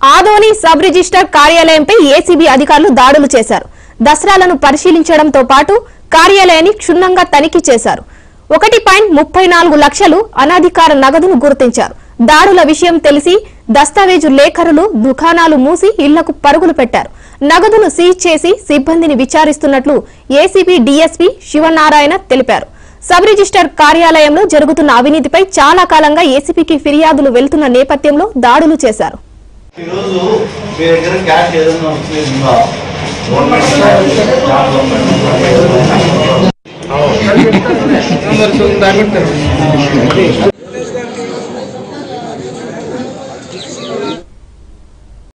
Adoni sub register కార్యాలయంపై ACB అధికారులు దాడులు చేశారు దసరాలను పరిశీలించడంతో పాటు కార్యాలయాన్ని క్షుణ్ణంగా తనిఖీ చేశారు ఒకటి పాయింట్ ముప్పై నాలుగు లక్షలు అనధికార నగదును గుర్తించారు దాడుల విషయం తెలిసి దస్తావేజు లేఖరులు దుకాణాలు మూసి ఇళ్లకు పరుగులు పెట్టారు నగదును సీజ్ చేసి సిబ్బందిని విచారిస్తున్నట్లు ఏసీబీ డీఎస్పీ శివనారాయణ తెలిపారు సబ్ రిజిస్టర్ కార్యాలయంలో జరుగుతున్న అవినీతిపై చాలా కాలంగా ఏసీబీకి ఫిర్యాదులు వెళ్తున్న నేపథ్యంలో దాడులు చేశారు ఈరోజు మీ దగ్గర క్యాష్ ఏదైనా ఉందా గవర్నమెంట్ క్యాష్ గవర్నమెంట్ మరి దాన్ని